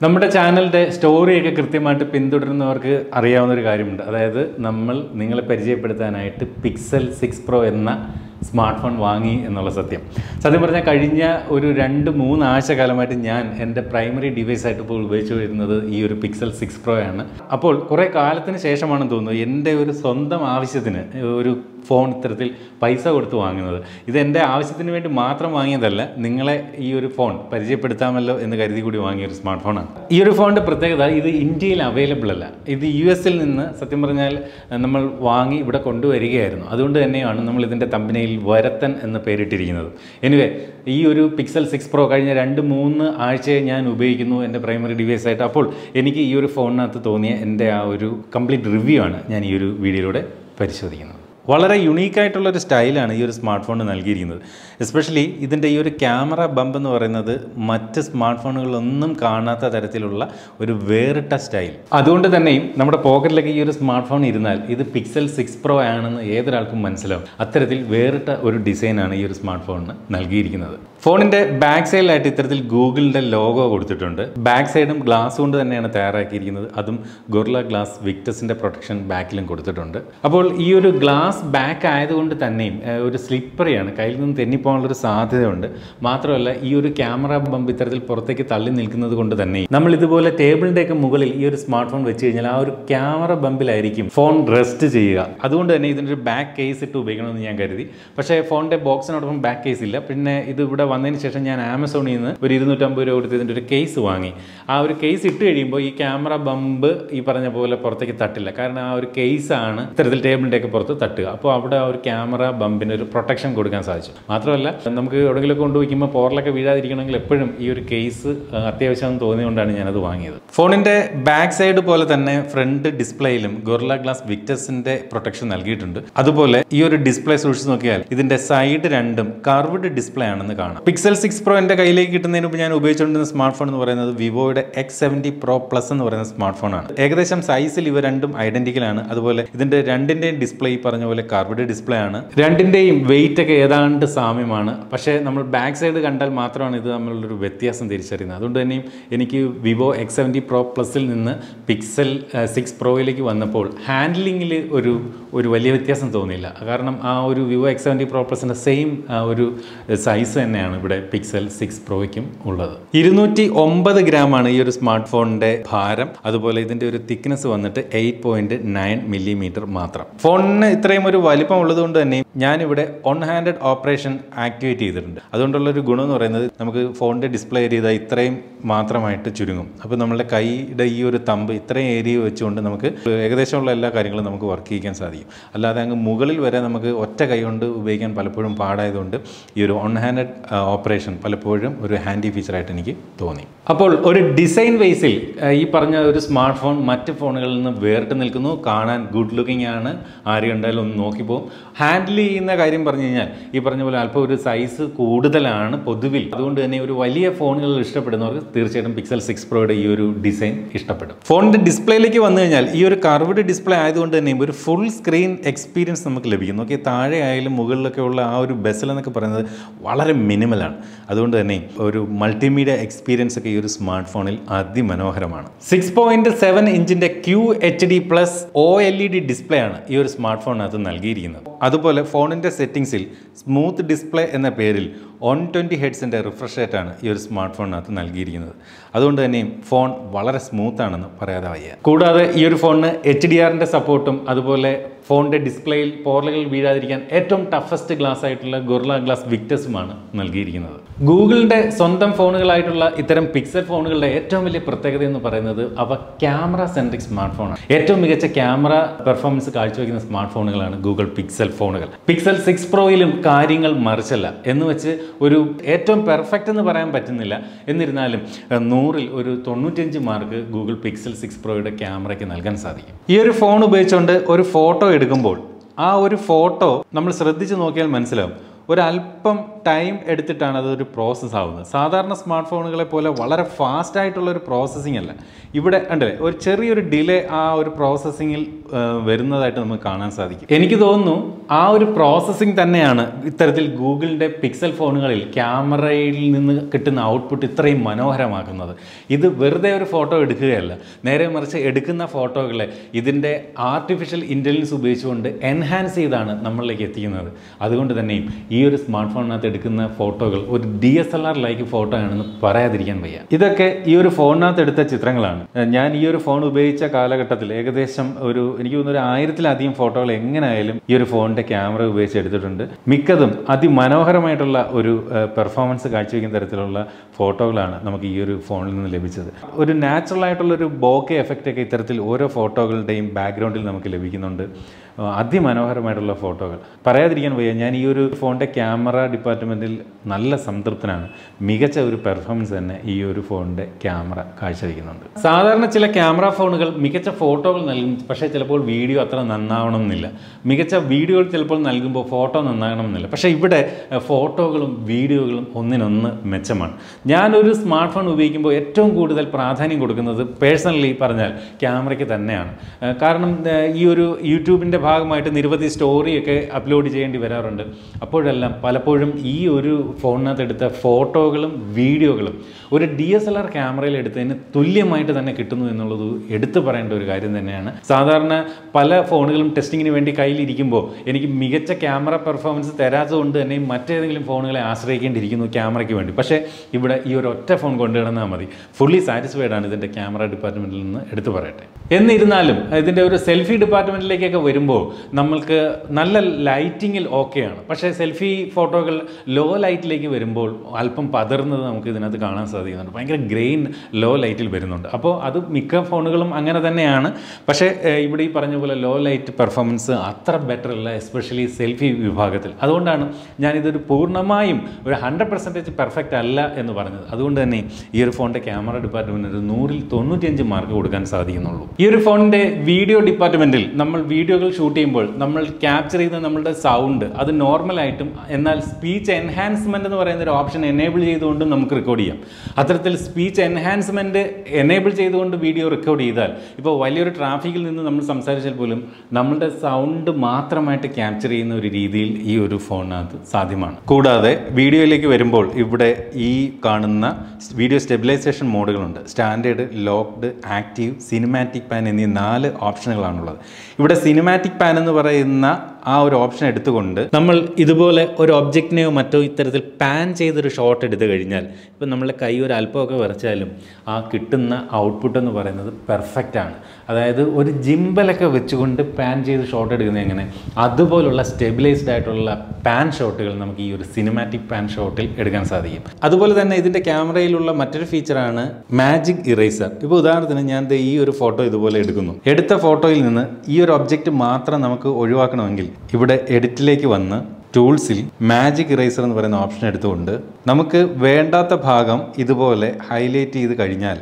നമ്മുടെ ചാനലിൻ്റെ സ്റ്റോറിയൊക്കെ കൃത്യമായിട്ട് പിന്തുടരുന്നവർക്ക് അറിയാവുന്ന ഒരു കാര്യമുണ്ട് അതായത് നമ്മൾ നിങ്ങളെ പരിചയപ്പെടുത്താനായിട്ട് പിക്സൽ സിക്സ് പ്രോ എന്ന സ്മാർട്ട് ഫോൺ വാങ്ങി എന്നുള്ള സത്യം സത്യം പറഞ്ഞാൽ കഴിഞ്ഞ ഒരു രണ്ട് മൂന്ന് ആഴ്ച കാലമായിട്ട് ഞാൻ എൻ്റെ പ്രൈമറി ഡിവൈസ് ആയിട്ട് ഇപ്പോൾ ഉപയോഗിച്ച് വരുന്നത് ഈ ഒരു പിക്സൽ സിക്സ് പ്രോ ആണ് അപ്പോൾ കുറേ കാലത്തിന് ശേഷമാണെന്ന് തോന്നുന്നു എൻ്റെ ഒരു സ്വന്തം ആവശ്യത്തിന് ഒരു ഫോൺ ഇത്തരത്തിൽ പൈസ കൊടുത്ത് വാങ്ങുന്നത് ഇത് എൻ്റെ ആവശ്യത്തിന് വേണ്ടി മാത്രം വാങ്ങിയതല്ല നിങ്ങളെ ഈ ഒരു ഫോൺ പരിചയപ്പെടുത്താമല്ലോ എന്ന് കരുതി കൂടി വാങ്ങിയ ഒരു സ്മാർട്ട് ഫോണാണ് ഈ ഒരു ഫോണിൻ്റെ പ്രത്യേകത ഇത് ഇന്ത്യയിൽ അവൈലബിൾ അല്ല ഇത് യു എസിൽ നിന്ന് സത്യം പറഞ്ഞാൽ നമ്മൾ വാങ്ങി ഇവിടെ കൊണ്ടുവരികയായിരുന്നു അതുകൊണ്ട് തന്നെയാണ് നമ്മൾ ഇതിൻ്റെ കമ്പനിയിൽ വരത്തൻ എന്ന് പേരിട്ടിരിക്കുന്നത് എനിവേ ഈ ഒരു പിക്സൽ സിക്സ് പ്രോ കഴിഞ്ഞ രണ്ട് മൂന്ന് ആഴ്ചയെ ഞാൻ ഉപയോഗിക്കുന്നു എൻ്റെ പ്രൈമറി ഡിവൈസ് ആയിട്ട് അപ്പോൾ എനിക്ക് ഈ ഒരു ഫോണിനകത്ത് തോന്നിയ എൻ്റെ ആ ഒരു കംപ്ലീറ്റ് റിവ്യൂ ആണ് ഞാൻ ഈ ഒരു വീഡിയോയിലൂടെ പരിശോധിക്കുന്നത് വളരെ യുണീക്കായിട്ടുള്ള ഒരു സ്റ്റൈലാണ് ഈ ഒരു സ്മാർട്ട് ഫോൺ നൽകിയിരിക്കുന്നത് എസ്പെഷ്യലി ഇതിൻ്റെ ഈ ഒരു ക്യാമറ ബമ്പ് എന്ന് പറയുന്നത് മറ്റ് സ്മാർട്ട് ഫോണുകളിലൊന്നും കാണാത്ത തരത്തിലുള്ള ഒരു വേറിട്ട സ്റ്റൈൽ അതുകൊണ്ട് തന്നെയും നമ്മുടെ പോക്കറ്റിലൊക്കെ ഈ ഒരു സ്മാർട്ട് ഫോൺ ഇരുന്നാൽ ഇത് പിക്സൽ സിക്സ് പ്രോ ആണെന്ന് ഏതൊരാൾക്കും മനസ്സിലാവും അത്തരത്തിൽ വേറിട്ട ഒരു ഡിസൈനാണ് ഈ ഒരു സ്മാർട്ട് ഫോണിന് നൽകിയിരിക്കുന്നത് ഫോണിൻ്റെ ബാക്ക് സൈഡിലായിട്ട് ഇത്തരത്തിൽ ഗൂഗിളിൻ്റെ ലോഗോ കൊടുത്തിട്ടുണ്ട് ബാക്ക് സൈഡും ഗ്ലാസ് കൊണ്ട് തന്നെയാണ് തയ്യാറാക്കിയിരിക്കുന്നത് അതും ഗൊർല ഗ്ലാസ് വിക്ടസിൻ്റെ പ്രൊട്ടക്ഷൻ ബാക്കിലും കൊടുത്തിട്ടുണ്ട് അപ്പോൾ ഈ ഒരു ഗ്ലാസ് ബാക്ക് ആയതുകൊണ്ട് തന്നെയും ഏഹ്, ഒരു സ്ലിപ്പറിയാണ് കയ്യിൽ നിന്ന് തെന്നിപ്പോകാനുള്ളൊരു സാധ്യതയുണ്ട് മാത്രമല്ല ഈ ഒരു ക്യാമറ ബമ്പ് ഇത്തരത്തിൽ പുറത്തേക്ക് തള്ളി നിൽക്കുന്നത് കൊണ്ട് തന്നെ നമ്മൾ ഇതുപോലെ ടേബിളിൻ്റെയൊക്കെ മുകളിൽ ഈ ഒരു സ്മാർട്ട് ഫോൺ വെച്ച് കഴിഞ്ഞാൽ ആ ഒരു ക്യാമറ ബമ്പിലായിരിക്കും ഫോൺ റെസ്റ്റ് ചെയ്യുക അതുകൊണ്ട് തന്നെ ഇതിൻ്റെ ഒരു ബാക്ക് കേസ് ഇട്ട് ഉപയോഗിക്കണമെന്ന് ഞാൻ കരുതി പക്ഷേ ഫോണിൻ്റെ ബോക്സിനോടൊപ്പം ബാക്ക് കേസ് ഇല്ല പിന്നെ ഇത് ഇവിടെ വന്നതിന് ശേഷം ഞാൻ ആമസോണിൽ നിന്ന് ഒരു ഇരുന്നൂറ്റമ്പത് രൂപ കൊടുത്ത് ഇതിൻ്റെ ഒരു കേസ് വാങ്ങി ആ ഒരു കേസ് ഇട്ട് കഴിയുമ്പോൾ ഈ ക്യാമറ ബമ്പ് ഈ പറഞ്ഞ പോലെ പുറത്തേക്ക് തട്ടില്ല കാരണം ആ ഒരു കേസാണ് ഇത്തരത്തിൽ ടേബിളിൻ്റെ ഒക്കെ പുറത്ത് തട്ടുക അപ്പോൾ അവിടെ ആ ഒരു ക്യാമറ ബമ്പിന് ഒരു പ്രൊട്ടക്ഷൻ കൊടുക്കാൻ സാധിച്ചു മാത്രമല്ല നമുക്ക് എവിടെയെങ്കിലുമൊക്കെ കൊണ്ടുവയ്ക്കുമ്പോൾ പോറിലൊക്കെ വീഴാതിരിക്കണമെങ്കിൽ എപ്പോഴും ഈ ഒരു കേസ് അത്യാവശ്യം തോന്നിയുകൊണ്ടാണ് ഞാനത് വാങ്ങിയത് ഫോണിൻ്റെ ബാക്ക് സൈഡ് പോലെ തന്നെ ഫ്രണ്ട് ഡിസ്പ്ലേയിലും ഗൊറില ഗ്ലാസ് വിക്ടസിൻ്റെ പ്രൊട്ടക്ഷൻ നൽകിയിട്ടുണ്ട് അതുപോലെ ഈ ഒരു ഡിസ്പ്ലേ സൂക്ഷിച്ച് നോക്കിയാൽ ഇതിൻ്റെ സൈഡ് രണ്ടും കർവ്ഡ് ഡിസ്പ്ലേ ആണെന്ന് കാണാം പിക്സൽ സിക്സ് പ്രോ എൻ്റെ കയ്യിലേക്ക് കിട്ടുന്നതിന് മുമ്പ് ഞാൻ ഉപയോഗിച്ചുകൊണ്ടിരുന്ന സ്മാർട്ട് ഫോൺ എന്ന് പറയുന്നത് വിവോയുടെ എക്സ് സെവൻറ്റി പ്രോ പ്ലസ് എന്ന് പറയുന്ന സ്മാർട്ട് ഫോണാണ് ഏകദേശം സൈസിൽ ഇവ രണ്ടും ഐഡന്റിക്കൽ ആണ് അതുപോലെ ഇതിന്റെ രണ്ടിന്റെയും ഡിസ്പ്ലേ ഈ പറഞ്ഞ പോലെ കർവ്ഡ് ഡിസ്പ്ലേ ആണ് രണ്ടിന്റെയും വെയിറ്റ് ഒക്കെ ഏതാണ്ട് സാമ്യമാണ് പക്ഷേ നമ്മൾ ബാക്ക് സൈഡ് കണ്ടാൽ മാത്രമാണ് ഇത് തമ്മിലുള്ളൊരു വ്യത്യാസം തിരിച്ചറിയുന്നത് അതുകൊണ്ട് തന്നെയും എനിക്ക് വിവോ എക്സ് സെവൻറ്റി പ്രോ പ്ലസിൽ നിന്ന് പിക്സൽ സിക്സ് പ്രോയിലേക്ക് വന്നപ്പോൾ ഹാൻഡ്ലിങ്ങിൽ ഒരു ഒരു വലിയ വ്യത്യാസം തോന്നിയില്ല കാരണം ആ ഒരു വിവോ എക്സ് സെവൻറ്റി പ്രോ പ്ലസിൻ്റെ സെയിം ഒരു സൈസ് തന്നെയാണ് ഇവിടെ പിക്സൽ സിക്സ് പ്രോയ്ക്കും ഉള്ളത് ഇരുന്നൂറ്റി ഒമ്പത് ഗ്രാമാണ് ഈ ഒരു സ്മാർട്ട് ഫോണിൻ്റെ ഭാരം അതുപോലെ ഇതിൻ്റെ ഒരു തിക്നെസ് വന്നിട്ട് എയ്റ്റ് പോയിന്റ് നയൻ മില്ലിമീറ്റർ മാത്രം ഫോണിന് ഇത്രയും ഒരു വലിപ്പം ഉള്ളതുകൊണ്ട് തന്നെ ഞാനിവിടെ ഓൺ ഹാൻഡഡ് ഓപ്പറേഷൻ ആക്ടിവേറ്റ് ചെയ്തിട്ടുണ്ട് അതുകൊണ്ടുള്ള ഒരു ഗുണം എന്ന് പറയുന്നത് നമുക്ക് ഫോണിൻ്റെ ഡിസ്പ്ലേ ഏരിയ ഇതാ ഇത്രയും മാത്രമായിട്ട് ചുരുങ്ങും അപ്പോൾ നമ്മളുടെ കൈയുടെ ഈ ഒരു തമ്പ് ഇത്രയും ഏരിയ വെച്ചുകൊണ്ട് നമുക്ക് ഏകദേശമുള്ള എല്ലാ കാര്യങ്ങളും നമുക്ക് വർക്ക് ചെയ്യിക്കാൻ സാധിക്കും അല്ലാതെ അങ്ങ് മുകളിൽ വരെ നമുക്ക് ഒറ്റ കൈ കൊണ്ട് ഉപയോഗിക്കാൻ പലപ്പോഴും പാടായതുകൊണ്ട് ഈ ഒരു ഓൺ ഹാൻഡഡ് ഓപ്പറേഷൻ പലപ്പോഴും ഒരു ഹാൻഡി ഫീച്ചറായിട്ട് എനിക്ക് തോന്നി അപ്പോൾ ഒരു ഡിസൈൻ വൈസിൽ ഈ പറഞ്ഞ ഒരു സ്മാർട്ട് ഫോൺ മറ്റ് ഫോണുകളിൽ നിന്ന് വേറിട്ട് നിൽക്കുന്നു കാണാൻ ഗുഡ് ലുക്കിംഗ് ആണ് ആര് കണ്ടാലും ഒന്ന് നോക്കിപ്പോവും ഹാൻഡിൽ ചെയ്യുന്ന കാര്യം പറഞ്ഞു കഴിഞ്ഞാൽ ഈ പറഞ്ഞ പോലെ അല്പം ഒരു സൈസ് കൂടുതലാണ് പൊതുവിൽ അതുകൊണ്ട് തന്നെ ഒരു വലിയ ഫോണുകൾ ഇഷ്ടപ്പെടുന്നവർക്ക് തീർച്ചയായിട്ടും പിക്സൽ സിക്സ് പ്രോയുടെ ഈ ഒരു ഡിസൈൻ ഇഷ്ടപ്പെടും ഫോണിൻ്റെ ഡിസ്പ്ലേയിലേക്ക് വന്നു കഴിഞ്ഞാൽ ഈ ഒരു കർവ്ഡ് ഡിസ്പ്ലേ ആയതുകൊണ്ട് തന്നെ ഒരു ഫുൾ സ്ക്രീൻ എക്സ്പീരിയൻസ് നമുക്ക് ലഭിക്കും നോക്കി താഴെ ആയാലും മുകളിലൊക്കെ ഉള്ള ആ ഒരു ബെസൽ എന്നൊക്കെ പറയുന്നത് വളരെ മിനിമലാണ് അതുകൊണ്ട് തന്നെ ഒരു മൾട്ടിമീഡിയ എക്സ്പീരിയൻസ് ഒക്കെ ഈ ഒരു സ്മാർട്ട് ഫോണിൽ അതിമനോഹരമാണ് സിക്സ് പോയിന്റ് സെവൻ ഇഞ്ചിന്റെ Q H D plus O L E D display ആണ് ഈ ഒരു സ്മാർട്ട് ഫോണിനകത്ത് നൽകിയിരിക്കുന്നത് അതുപോലെ ഫോണിന്റെ സെറ്റിംഗ്സിൽ സ്മൂത്ത് ഡിസ്പ്ലേ എന്ന പേരിൽ വൺ ട്വൻറ്റി ഹെഡ്സിൻ്റെ റിഫ്രഷ് റേറ്റ് ആണ് ഈ ഒരു സ്മാർട്ട് ഫോണിനകത്ത് നൽകിയിരിക്കുന്നത് അതുകൊണ്ട് തന്നെയും ഫോൺ വളരെ സ്മൂത്ത് ആണെന്ന് പറയാതെ വയ്യ കൂടാതെ ഈ ഒരു ഫോണിന് എച്ച് ഡി ആറിൻ്റെ സപ്പോർട്ടും അതുപോലെ ഫോണിൻ്റെ ഡിസ്പ്ലേയിൽ പോർലുകൾ വീഴാതിരിക്കാൻ ഏറ്റവും ടഫസ്റ്റ് ഗ്ലാസ് ആയിട്ടുള്ള ഗൊർല ഗ്ലാസ് വിക്ടസുമാണ് നൽകിയിരിക്കുന്നത് ഗൂഗിളിൻ്റെ സ്വന്തം ഫോണുകളായിട്ടുള്ള ഇത്തരം പിക്സൽ ഫോണുകളുടെ ഏറ്റവും വലിയ പ്രത്യേകത എന്ന് പറയുന്നത് അവ ക്യാമറ സെൻട്രിക് സ്മാർട്ട് ഫോണാണ് ഏറ്റവും മികച്ച ക്യാമറ പെർഫോമൻസ് കാഴ്ചവെക്കുന്ന സ്മാർട്ട് ഫോണുകളാണ് ഗൂഗിൾ പിക്സൽ ഫോണുകൾ പിക്സൽ സിക്സ് പ്രോയിലും കാര്യങ്ങൾ മറിച്ചല്ല എന്ന് വെച്ച് ഒരു ഏറ്റവും പെർഫെക്റ്റ് എന്ന് പറയാൻ പറ്റുന്നില്ല എന്നിരുന്നാലും ഏഹ്, നൂറിൽ ഒരു തൊണ്ണൂറ്റഞ്ച് മാർക്ക് ഗൂഗിൾ പിക്സൽ സിക്സ് പ്രോയുടെ ക്യാമറയ്ക്ക് നൽകാൻ സാധിക്കും ഈ ഒരു ഫോൺ ഉപയോഗിച്ചുകൊണ്ട് ഒരു ഫോട്ടോ എടുക്കുമ്പോൾ ആ ഒരു ഫോട്ടോ നമ്മൾ ശ്രദ്ധിച്ച് നോക്കിയാൽ മനസ്സിലാവും ഒരല്പം ടൈം എടുത്തിട്ടാണ് അതൊരു പ്രോസസ്സ് ആവുന്നത് സാധാരണ സ്മാർട്ട് ഫോണുകളെ പോലെ വളരെ ഫാസ്റ്റ് ആയിട്ടുള്ള ഒരു പ്രോസസ്സിംഗ് അല്ല ഇവിടെ ഉണ്ടല്ലേ ഒരു ചെറിയൊരു ഡിലേ ആ ഒരു പ്രോസസ്സിങ്ങിൽ വരുന്നതായിട്ട് നമുക്ക് കാണാൻ സാധിക്കും എനിക്ക് തോന്നുന്നു ആ ഒരു പ്രോസസ്സിംഗ് തന്നെയാണ് ഇത്തരത്തിൽ ഗൂഗിളിൻ്റെ പിക്സൽ ഫോണുകളിൽ ക്യാമറയിൽ നിന്ന് കിട്ടുന്ന ഔട്ട്പുട്ട് ഇത്രയും മനോഹരമാക്കുന്നത് ഇത് വെറുതെ ഒരു ഫോട്ടോ എടുക്കുകയല്ല നേരെ മറിച്ച് എടുക്കുന്ന ഫോട്ടോകളെ ഇതിൻ്റെ ആർട്ടിഫിഷ്യൽ ഇൻ്റലിജൻസ് ഉപയോഗിച്ചുകൊണ്ട് എൻഹാൻസ് ചെയ്താണ് നമ്മളിലേക്ക് എത്തിക്കുന്നത് അതുകൊണ്ട് തന്നെയും ഈ ഒരു സ്മാർട്ട് ഫോണിനകത്ത് എടുക്കുന്ന ഫോട്ടോകൾ ഒരു D S L R like photo ആണെന്ന് പറയാതിരിക്കാൻ വയ്യ ഇതൊക്കെ ഈ ഒരു ഫോണിനകത്ത് എടുത്ത ചിത്രങ്ങളാണ് ഞാൻ ഈ ഒരു ഫോൺ ഉപയോഗിച്ച കാലഘട്ടത്തിൽ ഏകദേശം ഒരു എനിക്ക് തോന്നുന്നു ഒരു ആയിരത്തിലധികം ഫോട്ടോകൾ എങ്ങനെയായാലും ഈ ഒരു ഫോണിൻ്റെ ക്യാമറ ഉപയോഗിച്ച് എടുത്തിട്ടുണ്ട് മിക്കതും അതിമനോഹരമായിട്ടുള്ള ഒരു പെർഫോമൻസ് കാഴ്ചവെക്കുന്ന തരത്തിലുള്ള ഫോട്ടോകളാണ് നമുക്ക് ഈ ഒരു ഫോണിൽ നിന്ന് ലഭിച്ചത് ഒരു നാച്ചുറൽ ആയിട്ടുള്ള ഒരു ബോക്കെ എഫക്റ്റ് ഒക്കെ ഇത്തരത്തിൽ ഓരോ ഫോട്ടോകളുടെയും ബാക്ക്ഗ്രൗണ്ടിൽ നമുക്ക് ലഭിക്കുന്നുണ്ട് ആ, അതിമനോഹരമായിട്ടുള്ള ഫോട്ടോകൾ പറയാതിരിക്കാൻ വയ്യ ഞാൻ ഈ ഒരു ഫോണിൻ്റെ ക്യാമറ ഡിപ്പാർട്ട്മെൻറ്റിൽ നല്ല സംതൃപ്തനാണ് മികച്ച ഒരു പെർഫോമൻസ് തന്നെ ഈ ഒരു ഫോണിൻ്റെ ക്യാമറ കാഴ്ചവെക്കുന്നുണ്ട് സാധാരണ ചില ക്യാമറ ഫോണുകൾ മികച്ച ഫോട്ടോകൾ നൽകും പക്ഷേ ചിലപ്പോൾ വീഡിയോ അത്ര നന്നാവണം എന്നില്ല മികച്ച വീഡിയോകൾ ചിലപ്പോൾ നൽകുമ്പോൾ ഫോട്ടോ നന്നാകണം എന്നില്ല പക്ഷേ ഇവിടെ എഹ്, ഫോട്ടോകളും വീഡിയോകളും ഒന്നിനൊന്ന് മെച്ചമാണ് ഞാനൊരു സ്മാർട്ട് ഫോൺ ഉപയോഗിക്കുമ്പോൾ ഏറ്റവും കൂടുതൽ പ്രാധാന്യം കൊടുക്കുന്നത് പേഴ്സണലി പറഞ്ഞാൽ ക്യാമറയ്ക്ക് തന്നെയാണ് ഏഹ്, കാരണം ഏഹ്, ഈ ഒരു യൂട്യൂബിൻ്റെ ഭാഗമായിട്ട് നിരവധി സ്റ്റോറിയൊക്കെ അപ്ലോഡ് ചെയ്യേണ്ടി വരാറുണ്ട് അപ്പോഴെല്ലാം പലപ്പോഴും ഈ ഒരു ഫോണിനകത്ത് എടുത്ത ഫോട്ടോകളും വീഡിയോകളും ഒരു ഡി എസ് എൽ ആർ ക്യാമറയിൽ എടുത്തതിന് തുല്യമായിട്ട് തന്നെ കിട്ടുന്നു എന്നുള്ളത് എടുത്തു പറയേണ്ട ഒരു കാര്യം തന്നെയാണ് സാധാരണ പല ഫോണുകളും ടെസ്റ്റിങ്ങിന് വേണ്ടി കയ്യിലിരിക്കുമ്പോൾ എനിക്ക് മികച്ച ക്യാമറ പെർഫോമൻസ് തരാത്തതുകൊണ്ട് തന്നെ മറ്റേതെങ്കിലും ഫോണുകളെ ആശ്രയിക്കേണ്ടിയിരിക്കുന്നു ക്യാമറയ്ക്ക് വേണ്ടി പക്ഷേ ഇവിടെ ഈ ഒരു ഒറ്റ ഫോൺ കൊണ്ടുകിടന്നാൽ മതി ഫുള്ളി സാറ്റിസ്ഫൈഡ് ആണ് ഇതിൻ്റെ ക്യാമറ ഡിപ്പാർട്ട്മെൻറ്റിൽ നിന്ന് എടുത്തു പറയട്ടെ എന്നിരുന്നാലും ഇതിൻ്റെ ഒരു സെൽഫി ഡിപ്പാർട്ട്മെൻറ്റിലേക്കൊക്കെ വരുമ്പോൾ നമ്മൾക്ക് നല്ല ലൈറ്റിങ്ങിൽ ഓക്കെയാണ് പക്ഷേ സെൽഫി ഫോട്ടോകൾ ലോ ലൈറ്റിലേക്ക് വരുമ്പോൾ അല്പം പതറുന്നത് നമുക്ക് ഇതിനകത്ത് കാണാൻ സാധിക്കുന്നുണ്ട് ഭയങ്കര ഗ്രെയിൻ ലോ ലൈറ്റിൽ വരുന്നുണ്ട് അപ്പോൾ അത് മിക്ക ഫോണുകളും അങ്ങനെ തന്നെയാണ് പക്ഷേ ഏഹ്, ഇവിടെ ഈ പറഞ്ഞ പോലെ ലോ ലൈറ്റ് പെർഫോമൻസ് അത്ര ബെറ്റർ അല്ല എസ്പെഷ്യലി സെൽഫി വിഭാഗത്തിൽ അതുകൊണ്ടാണ് ഞാനിതൊരു പൂർണ്ണമായും ഒരു ഹൺഡ്രഡ് പെർസെൻറ്റേജ് പെർഫെക്റ്റ് അല്ല എന്ന് പറഞ്ഞത് അതുകൊണ്ട് തന്നെ ഈ ഒരു ഫോണിൻ്റെ ക്യാമറ ഡിപ്പാർട്ട്മെൻറ്റിന് ഒരു നൂറിൽ തൊണ്ണൂറ്റിയഞ്ച് മാർക്ക് കൊടുക്കാൻ സാധിക്കുന്നുള്ളൂ ഈ ഒരു ഫോണിൻ്റെ വീഡിയോ ഡിപ്പാർട്ട്മെൻറ്റിൽ നമ്മൾ വീഡിയോകൾ ഷൂട്ട് ചെയ്യുമ്പോൾ നമ്മൾ ക്യാപ്ചർ ചെയ്യുന്ന നമ്മളുടെ സൗണ്ട് അത് നോർമലായിട്ടും എന്നാൽ സ്പീച്ച് എൻഹാൻസ്മെൻ്റ് എന്ന് പറയുന്ന ഒരു ഓപ്ഷൻ എനേബിൾ ചെയ്തുകൊണ്ട് നമുക്ക് റെക്കോർഡ് ചെയ്യാം അത്തരത്തിൽ സ്പീച്ച് എൻഹാൻസ്മെൻറ്റ് എനേബിൾ ചെയ്തുകൊണ്ട് വീഡിയോ റെക്കോർഡ് ചെയ്താൽ ഇപ്പോൾ വലിയൊരു ട്രാഫിക്കിൽ നിന്ന് നമ്മൾ സംസാരിച്ചാൽ പോലും നമ്മളുടെ സൗണ്ട് മാത്രമായിട്ട് ക്യാപ്ചർ ചെയ്യുന്ന ഒരു രീതിയിൽ ഈ ഒരു ഫോണിനകത്ത് സാധ്യമാണ് കൂടാതെ വീഡിയോയിലേക്ക് വരുമ്പോൾ ഇവിടെ ഈ കാണുന്ന വീഡിയോ സ്റ്റെബിലൈസേഷൻ മോഡുകളുണ്ട് standard locked active cinematic pan എന്നീ നാല് ഓപ്ഷനുകളാണുള്ളത് ഇവിടെ സിനിമാറ്റിക് പാൻ എന്ന് പറയുന്ന ആ ഒരു ഓപ്ഷൻ എടുത്തുകൊണ്ട് നമ്മൾ ഇതുപോലെ ഒരു ഒബ്ജക്റ്റിനെയോ മറ്റോ ഇത്തരത്തിൽ പാൻ ചെയ്തൊരു ഷോട്ട് എടുത്തു കഴിഞ്ഞാൽ ഇപ്പം നമ്മളെ കൈ ഒരു അല്പമൊക്കെ വരച്ചാലും ആ കിട്ടുന്ന ഔട്ട്പുട്ട് എന്ന് പറയുന്നത് പെർഫെക്റ്റ് ആണ് അതായത് ഒരു ജിമ്പലൊക്കെ വെച്ചുകൊണ്ട് പാൻ ചെയ്ത് ഷോട്ട് എടുക്കുന്നത് എങ്ങനെ അതുപോലുള്ള സ്റ്റെബിലൈസ്ഡ് ആയിട്ടുള്ള പാൻ ഷോട്ടുകൾ നമുക്ക് ഈ ഒരു സിനിമാറ്റിക് പാൻ ഷോട്ടിൽ എടുക്കാൻ സാധിക്കും അതുപോലെ തന്നെ ഇതിൻ്റെ ക്യാമറയിലുള്ള മറ്റൊരു ഫീച്ചറാണ് മാജിക് ഇറേസർ ഇപ്പോൾ ഉദാഹരണത്തിന് ഞാൻ ദേ ഈ ഒരു ഫോട്ടോ ഇതുപോലെ എടുക്കുന്നു എടുത്ത ഫോട്ടോയിൽ നിന്ന് ഈ ഒരു ഒബ്ജക്റ്റ് മാത്രം നമുക്ക് ഒഴിവാക്കണമെങ്കിൽ ഇവിടെ എഡിറ്റിലേക്ക് വന്ന് ടൂൾസിൽ മാജിക് ഇറേസർ എന്ന് പറയുന്ന ഓപ്ഷൻ എടുത്തുകൊണ്ട് നമുക്ക് വേണ്ടാത്ത ഭാഗം ഇതുപോലെ ഹൈലൈറ്റ് ചെയ്ത് കഴിഞ്ഞാൽ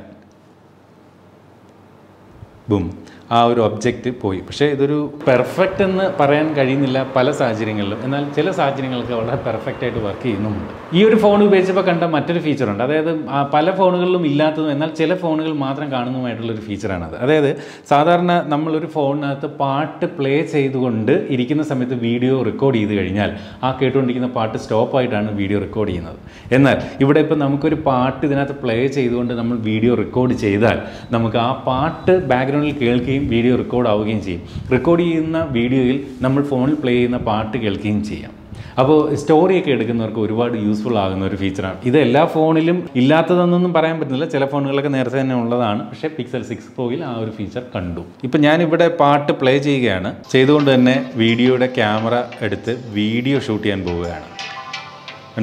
ബും ആ ഒരു ഒബ്ജക്റ്റ് പോയി പക്ഷേ ഇതൊരു പെർഫെക്റ്റ് എന്ന് പറയാൻ കഴിയുന്നില്ല പല സാഹചര്യങ്ങളിലും എന്നാൽ ചില സാഹചര്യങ്ങൾക്ക് വളരെ പെർഫെക്റ്റ് ആയിട്ട് വർക്ക് ചെയ്യുന്നുമുണ്ട് ഈ ഒരു ഫോൺ ഉപയോഗിച്ചപ്പോൾ കണ്ട മറ്റൊരു ഫീച്ചറുണ്ട് അതായത് ആ പല ഫോണുകളിലും ഇല്ലാത്തതും എന്നാൽ ചില ഫോണുകൾ മാത്രം കാണുന്നതുമായിട്ടുള്ളൊരു ഫീച്ചറാണത് അതായത് സാധാരണ നമ്മളൊരു ഫോണിനകത്ത് പാട്ട് പ്ലേ ചെയ്തുകൊണ്ട് ഇരിക്കുന്ന സമയത്ത് വീഡിയോ റെക്കോർഡ് ചെയ്ത് കഴിഞ്ഞാൽ ആ കേട്ടുകൊണ്ടിരിക്കുന്ന പാട്ട് സ്റ്റോപ്പായിട്ടാണ് വീഡിയോ റെക്കോർഡ് ചെയ്യുന്നത് എന്നാൽ ഇവിടെ ഇപ്പോൾ നമുക്കൊരു പാട്ട് ഇതിനകത്ത് പ്ലേ ചെയ്തുകൊണ്ട് നമ്മൾ വീഡിയോ റെക്കോർഡ് ചെയ്താൽ നമുക്ക് ആ പാട്ട് ബാക്ക്ഗ്രൗണ്ടിൽ കേൾക്കുകയും വീഡിയോ റെക്കോർഡ് ആവുകയും ചെയ്യും റെക്കോർഡ് ചെയ്യുന്ന വീഡിയോയിൽ നമ്മൾ ഫോണിൽ പ്ലേ ചെയ്യുന്ന പാട്ട് കേൾക്കുകയും ചെയ്യാം അപ്പോൾ സ്റ്റോറിയൊക്കെ എടുക്കുന്നവർക്ക് ഒരുപാട് യൂസ്ഫുൾ ആകുന്ന ഒരു ഫീച്ചറാണ് ഇത് എല്ലാ ഫോണിലും ഇല്ലാത്തതെന്നൊന്നും പറയാൻ പറ്റുന്നില്ല ചില ഫോണുകളൊക്കെ നേരത്തെ തന്നെ ഉള്ളതാണ് പക്ഷേ പിക്സൽ സിക്സ് പ്രോയിൽ ആ ഒരു ഫീച്ചർ കണ്ടു ഇപ്പം ഞാനിവിടെ പാട്ട് പ്ലേ ചെയ്യുകയാണ് ചെയ്തുകൊണ്ട് തന്നെ വീഡിയോയുടെ ക്യാമറ എടുത്ത് വീഡിയോ ഷൂട്ട് ചെയ്യാൻ പോവുകയാണ് കണ്ടില്ലേ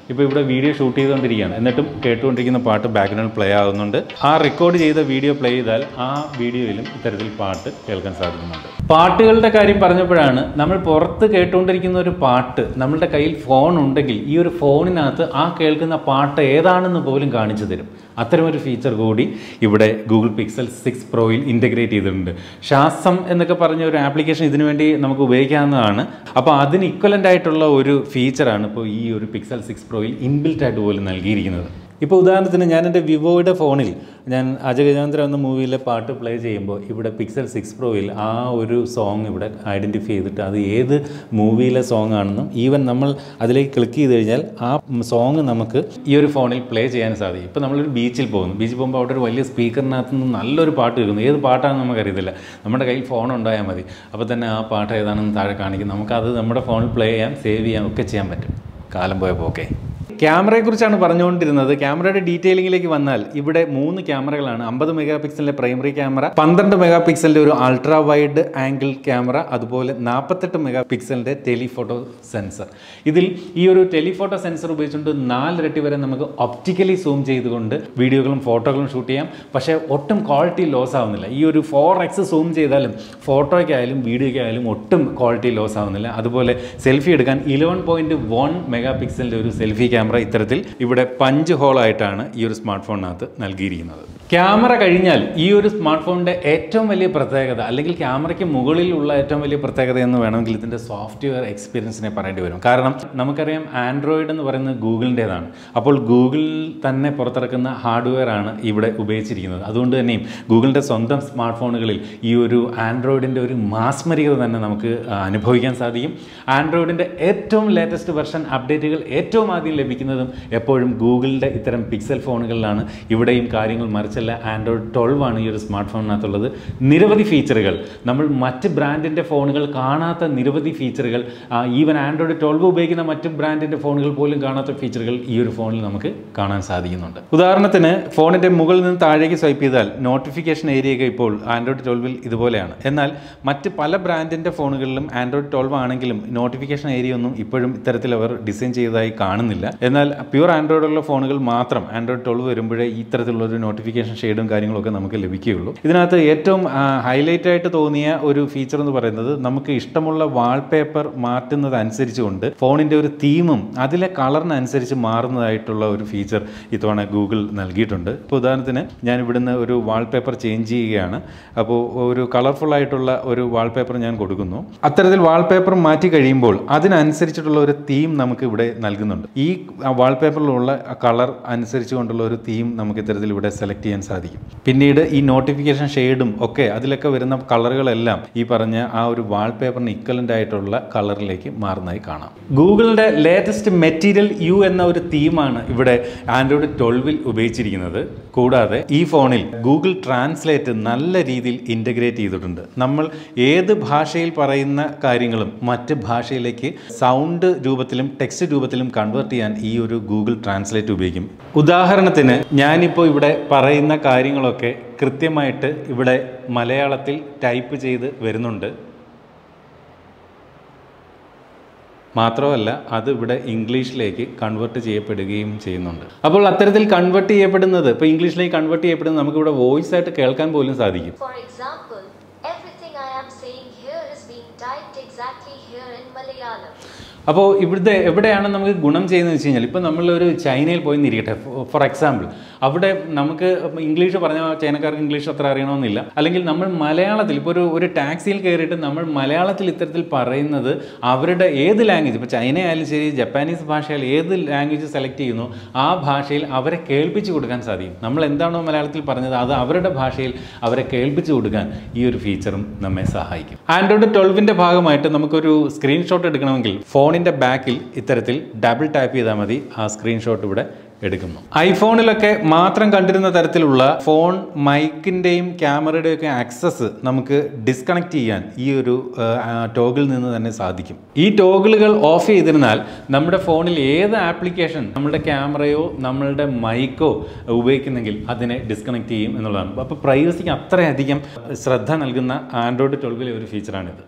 ഇപ്പോൾ ഇവിടെ വീഡിയോ ഷൂട്ട് ചെയ്തുകൊണ്ടിരിക്കുകയാണ് എന്നിട്ടും കേട്ടുകൊണ്ടിരിക്കുന്ന പാട്ട് ബാക്ക്ഗ്രൗണ്ട് പ്ലേ ആകുന്നുണ്ട് ആ റെക്കോർഡ് ചെയ്ത വീഡിയോ പ്ലേ ചെയ്താൽ ആ വീഡിയോയിലും ഇത്തരത്തിൽ പാട്ട് കേൾക്കാൻ സാധിക്കുന്നുണ്ട് പാട്ടുകളുടെ കാര്യം പറഞ്ഞപ്പോഴാണ് നമ്മൾ പുറത്ത് കേട്ടുകൊണ്ടിരിക്കുന്ന ഒരു പാട്ട് നമ്മളുടെ കയ്യിൽ ഫോൺ ഉണ്ടെങ്കിൽ ഈ ഒരു ഫോണിനകത്ത് ആ കേൾക്കുന്ന പാട്ട് ഏതാണെന്ന് പോലും കാണിച്ചു തരും അത്തരമൊരു ഫീച്ചർ കൂടി ഇവിടെ ഗൂഗിൾ പിക്സൽ സിക്സ് പ്രോയിൽ ഇൻ്റഗ്രേറ്റ് ചെയ്തിട്ടുണ്ട് ശാസം എന്നൊക്കെ പറഞ്ഞ ഒരു ആപ്ലിക്കേഷൻ ഇതിനു വേണ്ടി നമുക്ക് ഉപയോഗിക്കാവുന്നതാണ് അപ്പോൾ അതിന് ഇക്വലൻ്റ് ആയിട്ടുള്ള ഒരു ഫീച്ചറാണ് ഇപ്പോൾ ഈ ഒരു പിക്സൽ സിക്സ് പ്രോയിൽ ഇൻബിൽറ്റ് ആയിട്ട് പോലും നൽകിയിരിക്കുന്നത് ഇപ്പോൾ ഉദാഹരണത്തിന് ഞാൻ എൻ്റെ വിവോയുടെ ഫോണിൽ ഞാൻ അജഗജാന്തര എന്ന മൂവിയിലെ പാട്ട് പ്ലേ ചെയ്യുമ്പോൾ ഇവിടെ പിക്സൽ സിക്സ് പ്രോയിൽ ആ ഒരു സോങ് ഇവിടെ ഐഡൻറ്റിഫൈ ചെയ്തിട്ട് അത് ഏത് മൂവിയിലെ സോങ് ആണെന്നും ഈവൻ നമ്മൾ അതിലേക്ക് ക്ലിക്ക് ചെയ്ത് കഴിഞ്ഞാൽ ആ സോങ് നമുക്ക് ഈ ഒരു ഫോണിൽ പ്ലേ ചെയ്യാൻ സാധിക്കും ഇപ്പോൾ നമ്മളൊരു ബീച്ചിൽ പോകുന്നു ബീച്ചിൽ പോകുമ്പോൾ അവിടെ ഒരു വലിയ സ്പീക്കറിനകത്ത് നിന്ന് നല്ലൊരു പാട്ട് കേൾക്കുന്നു ഏത് പാട്ടാണെന്ന് നമുക്കറിയത്തില്ല നമ്മുടെ കയ്യിൽ ഫോൺ ഉണ്ടായാൽ മതി അപ്പോൾ തന്നെ ആ പാട്ട് ഏതാണെന്ന് താഴെ കാണിക്കും നമുക്കത് നമ്മുടെ ഫോണിൽ പ്ലേ ചെയ്യാം സേവ് ചെയ്യാം ഒക്കെ ചെയ്യാൻ പറ്റും കാലം പോയപ്പോൾ ഓക്കെ ക്യാമറയെക്കുറിച്ചാണ് പറഞ്ഞുകൊണ്ടിരുന്നത് ക്യാമറയുടെ ഡീറ്റെയിലിംഗിലേക്ക് വന്നാൽ ഇവിടെ മൂന്ന് ക്യാമറകളാണ് അമ്പത് മെഗാ പിക്സലിൻ്റെ പ്രൈമറി ക്യാമറ പന്ത്രണ്ട് മെഗാ പിക്സലിൻ്റെ ഒരു അൾട്രാ വൈഡ് ആംഗിൾ ക്യാമറ അതുപോലെ നാൽപ്പത്തെട്ട് മെഗാ പിക്സലിൻ്റെ ടെലിഫോട്ടോ സെൻസർ ഇതിൽ ഈ ഒരു ടെലിഫോട്ടോ സെൻസർ ഉപയോഗിച്ചുകൊണ്ട് നാലിരട്ടി വരെ നമുക്ക് ഒപ്റ്റിക്കലി സൂം ചെയ്തുകൊണ്ട് വീഡിയോകളും ഫോട്ടോകളും ഷൂട്ട് ചെയ്യാം പക്ഷേ ഒട്ടും ക്വാളിറ്റി ലോസ് ആവുന്നില്ല ഈ ഒരു ഫോർ എക്സ് സൂം ചെയ്താലും ഫോട്ടോയ്ക്കായാലും വീഡിയോയ്ക്കായാലും ഒട്ടും ക്വാളിറ്റി ലോസ് ആവുന്നില്ല അതുപോലെ സെൽഫി എടുക്കാൻ ഇലവൻ പോയിൻറ്റ് വൺ മെഗാ പിക്സലിൻ്റെ ഒരു സെൽഫി ക്യാമറ ഇത്തരത്തിൽ ഇവിടെ പഞ്ച് ഹോളായിട്ടാണ് ഈ ഒരു സ്മാർട്ട് ഫോണിനകത്ത് നൽകിയിരിക്കുന്നത് ക്യാമറ കഴിഞ്ഞാൽ ഈ ഒരു സ്മാർട്ട് ഫോണിൻ്റെ ഏറ്റവും വലിയ പ്രത്യേകത അല്ലെങ്കിൽ ക്യാമറയ്ക്ക് മുകളിലുള്ള ഏറ്റവും വലിയ പ്രത്യേകത എന്ന് വേണമെങ്കിൽ ഇതിൻ്റെ സോഫ്റ്റ്വെയർ എക്സ്പീരിയൻസിനെ പറയേണ്ടി വരും കാരണം നമുക്കറിയാം ആൻഡ്രോയിഡ് എന്ന് പറയുന്നത് ഗൂഗിളിൻ്റേതാണ് അപ്പോൾ ഗൂഗിൾ തന്നെ പുറത്തിറക്കുന്ന ഹാർഡ്വെയർ ആണ് ഇവിടെ ഉപയോഗിച്ചിരിക്കുന്നത് അതുകൊണ്ട് തന്നെയും ഗൂഗിളിൻ്റെ സ്വന്തം സ്മാർട്ട് ഫോണുകളിൽ ഈ ഒരു ആൻഡ്രോയിഡിൻ്റെ ഒരു മാസ്മരികത തന്നെ നമുക്ക് ആ, അനുഭവിക്കാൻ സാധിക്കും ആൻഡ്രോയിഡിൻ്റെ ഏറ്റവും ലേറ്റസ്റ്റ് വെർഷൻ അപ്ഡേറ്റുകൾ ഏറ്റവും ആദ്യം ലഭിക്കുന്നതും എപ്പോഴും ഗൂഗിളിൻ്റെ ഇത്തരം പിക്സൽ ഫോണുകളിലാണ് ഇവിടെയും കാര്യങ്ങൾ മറിച്ചല്ല ആൻഡ്രോയിഡ് ട്വൽവ് ആണ് ഈ ഒരു സ്മാർട്ട് ഫോണിനകത്തുള്ളത് നിരവധി ഫീച്ചറുകൾ നമ്മൾ മറ്റ് ബ്രാൻഡിൻ്റെ ഫോണുകൾ കാണാത്ത നിരവധി ഫീച്ചറുകൾ ഈവൻ ആൻഡ്രോയിഡ് ട്വൽവ് ഉപയോഗിക്കുന്ന മറ്റ് ബ്രാൻഡിൻ്റെ ഫോണുകൾ പോലും കാണാത്ത ഫീച്ചറുകൾ ഈ ഒരു ഫോണിൽ നമുക്ക് കാണാൻ സാധിക്കുന്നുണ്ട് ഉദാഹരണത്തിന് ഫോണിൻ്റെ മുകളിൽ നിന്ന് താഴേക്ക് സ്വൈപ്പ് ചെയ്താൽ നോട്ടിഫിക്കേഷൻ ഏരിയയൊക്കെ ഇപ്പോൾ ആൻഡ്രോയിഡ് ട്വൽവിൽ ഇതുപോലെയാണ് എന്നാൽ മറ്റ് പല ബ്രാൻഡിൻ്റെ ഫോണുകളിലും ആൻഡ്രോയിഡ് ട്വൽവ് ആണെങ്കിലും നോട്ടിഫിക്കേഷൻ ഏരിയ ഒന്നും ഇപ്പോഴും ഇത്തരത്തിൽ അവർ ഡിസൈൻ ചെയ്തതായി കാണുന്നില്ല എന്നാൽ പ്യുവർ ആൻഡ്രോയിഡുള്ള ഫോണുകൾ മാത്രം ആൻഡ്രോയിഡ് ട്വൽവ് വരുമ്പോഴേ ഇത്തരത്തിലുള്ള ഒരു നോട്ടിഫിക്കേഷൻ ഷെയ്ഡും കാര്യങ്ങളൊക്കെ നമുക്ക് ലഭിക്കുകയുള്ളൂ ഇതിനകത്ത് ഏറ്റവും ഹൈലൈറ്റ് ആയിട്ട് തോന്നിയ ഒരു ഫീച്ചർ എന്ന് പറയുന്നത് നമുക്ക് ഇഷ്ടമുള്ള വാൾപേപ്പർ മാറ്റുന്നത് അനുസരിച്ചുകൊണ്ട് ഫോണിൻ്റെ ഒരു തീമും അതിലെ കളറിനനുസരിച്ച് മാറുന്നതായിട്ടുള്ള ഒരു ഫീച്ചർ ഇത്തവണ ഗൂഗിൾ നൽകിയിട്ടുണ്ട് ഇപ്പോൾ ഉദാഹരണത്തിന് ഞാൻ ഇവിടുന്ന് ഒരു വാൾപേപ്പർ ചേഞ്ച് ചെയ്യുകയാണ് അപ്പോൾ ഒരു കളർഫുൾ ആയിട്ടുള്ള ഒരു വാൾപേപ്പർ ഞാൻ കൊടുക്കുന്നു അത്തരത്തിൽ വാൾപേപ്പർ മാറ്റി കഴിയുമ്പോൾ അതിനനുസരിച്ചിട്ടുള്ള ഒരു തീം നമുക്ക് ഇവിടെ നൽകുന്നുണ്ട് ഈ വാൾപേപ്പറിലുള്ള കളർ അനുസരിച്ച് കൊണ്ടുള്ള ഒരു തീം നമുക്ക് ഇത്തരത്തിൽ ഇവിടെ സെലക്ട് ചെയ്യാൻ സാധിക്കും പിന്നീട് ഈ നോട്ടിഫിക്കേഷൻ ഷെയ്ഡും ഒക്കെ അതിലൊക്കെ വരുന്ന കളറുകളെല്ലാം ഈ പറഞ്ഞ ആ ഒരു വാൾപേപ്പറിന് ഇക്വലൻ്റ് ആയിട്ടുള്ള കളറിലേക്ക് മാറുന്നതായി കാണാം ഗൂഗിളിൻ്റെ ലേറ്റസ്റ്റ് മെറ്റീരിയൽ യു എന്ന ഒരു തീമാണ് ഇവിടെ ആൻഡ്രോയിഡ് ട്വൽവിൽ ഉപയോഗിച്ചിരിക്കുന്നത് കൂടാതെ ഈ ഫോണിൽ ഗൂഗിൾ ട്രാൻസ്ലേറ്റ് നല്ല രീതിയിൽ ഇൻ്റഗ്രേറ്റ് ചെയ്തിട്ടുണ്ട് നമ്മൾ ഏത് ഭാഷയിൽ പറയുന്ന കാര്യങ്ങളും മറ്റ് ഭാഷയിലേക്ക് സൗണ്ട് രൂപത്തിലും ടെക്സ്റ്റ് രൂപത്തിലും കൺവേർട്ട് ചെയ്യാൻ ഈ ഒരു ഗൂഗിൾ ട്രാൻസ്ലേറ്റ് ഉപയോഗിക്കും ഉദാഹരണത്തിന് ഞാനിപ്പോൾ ഇവിടെ പറയുന്ന കാര്യങ്ങളൊക്കെ കൃത്യമായിട്ട് ഇവിടെ മലയാളത്തിൽ ടൈപ്പ് ചെയ്ത് വരുന്നുണ്ട് മാത്രമല്ല അത് ഇവിടെ ഇംഗ്ലീഷിലേക്ക് കൺവേർട്ട് ചെയ്യപ്പെടുകയും ചെയ്യുന്നുണ്ട് അപ്പോൾ അത്തരത്തിൽ കൺവേർട്ട് ചെയ്യപ്പെടുന്നത് ഇപ്പോൾ ഇംഗ്ലീഷിലേക്ക് കൺവേർട്ട് ചെയ്യപ്പെടുന്നത് നമുക്കിവിടെ വോയിസ് ആയിട്ട് കേൾക്കാൻ പോലും സാധിക്കും For example, everything I am saying here is being typed exactly here in Malayalam. അപ്പോൾ ഇവിടുത്തെ എവിടെയാണ് നമുക്ക് ഗുണം ചെയ്യുന്നത് വെച്ച് കഴിഞ്ഞാൽ ഇപ്പോൾ നമ്മളൊരു ചൈനയിൽ പോയി നിരിക്കട്ടെ ഫോർ എക്സാമ്പിൾ അവിടെ നമുക്ക് ഇംഗ്ലീഷ് പറഞ്ഞാൽ ചൈനക്കാർക്ക് ഇംഗ്ലീഷ് അത്ര അറിയണമെന്നില്ല അല്ലെങ്കിൽ നമ്മൾ മലയാളത്തിൽ ഇപ്പോൾ ഒരു ഒരു ടാക്സിയിൽ കയറിയിട്ട് നമ്മൾ മലയാളത്തിൽ ഇത്തരത്തിൽ പറയുന്നത് അവരുടെ ഏത് ലാംഗ്വേജ് ഇപ്പോൾ ചൈന ആയാലും ശരി ജപ്പാനീസ് ഭാഷയാൽ ഏത് ലാംഗ്വേജ് സെലക്ട് ചെയ്യുന്നു ആ ഭാഷയിൽ അവരെ കേൾപ്പിച്ചു കൊടുക്കാൻ സാധിക്കും നമ്മൾ എന്താണോ മലയാളത്തിൽ പറഞ്ഞത് അത് അവരുടെ ഭാഷയിൽ അവരെ കേൾപ്പിച്ചു കൊടുക്കാൻ ഈ ഒരു ഫീച്ചറും നമ്മെ സഹായിക്കും ആൻഡ്രോയിഡ് ട്വൽവിൻ്റെ ഭാഗമായിട്ട് നമുക്കൊരു സ്ക്രീൻഷോട്ട് എടുക്കണമെങ്കിൽ ഫോണിൻ്റെ ബാക്കിൽ ഇത്തരത്തിൽ ഡബിൾ ടാപ്പ് ചെയ്താൽ മതി ആ സ്ക്രീൻഷോട്ട് ഇവിടെ എടുക്കുന്നു ഐഫോണിലൊക്കെ മാത്രം കണ്ടിരുന്ന തരത്തിലുള്ള ഫോൺ മൈക്കിൻ്റെയും ക്യാമറയുടെയും ഒക്കെ ആക്സസ് നമുക്ക് ഡിസ്കണക്ട് ചെയ്യാൻ ഈ ഒരു ടോഗിൽ നിന്ന് തന്നെ സാധിക്കും ഈ ടോഗിളുകൾ ഓഫ് ചെയ്തിരുന്നാൽ നമ്മുടെ ഫോണിൽ ഏത് ആപ്ലിക്കേഷൻ നമ്മളുടെ ക്യാമറയോ നമ്മളുടെ മൈക്കോ ഉപയോഗിക്കുന്നെങ്കിൽ അതിനെ ഡിസ്കണക്ട് ചെയ്യും എന്നുള്ളതാണ് അപ്പോൾ പ്രൈവസിക്ക് അത്രയധികം ശ്രദ്ധ നൽകുന്ന ആൻഡ്രോയിഡ് ട്വൽവിലെ ഒരു ഫീച്ചറാണിത്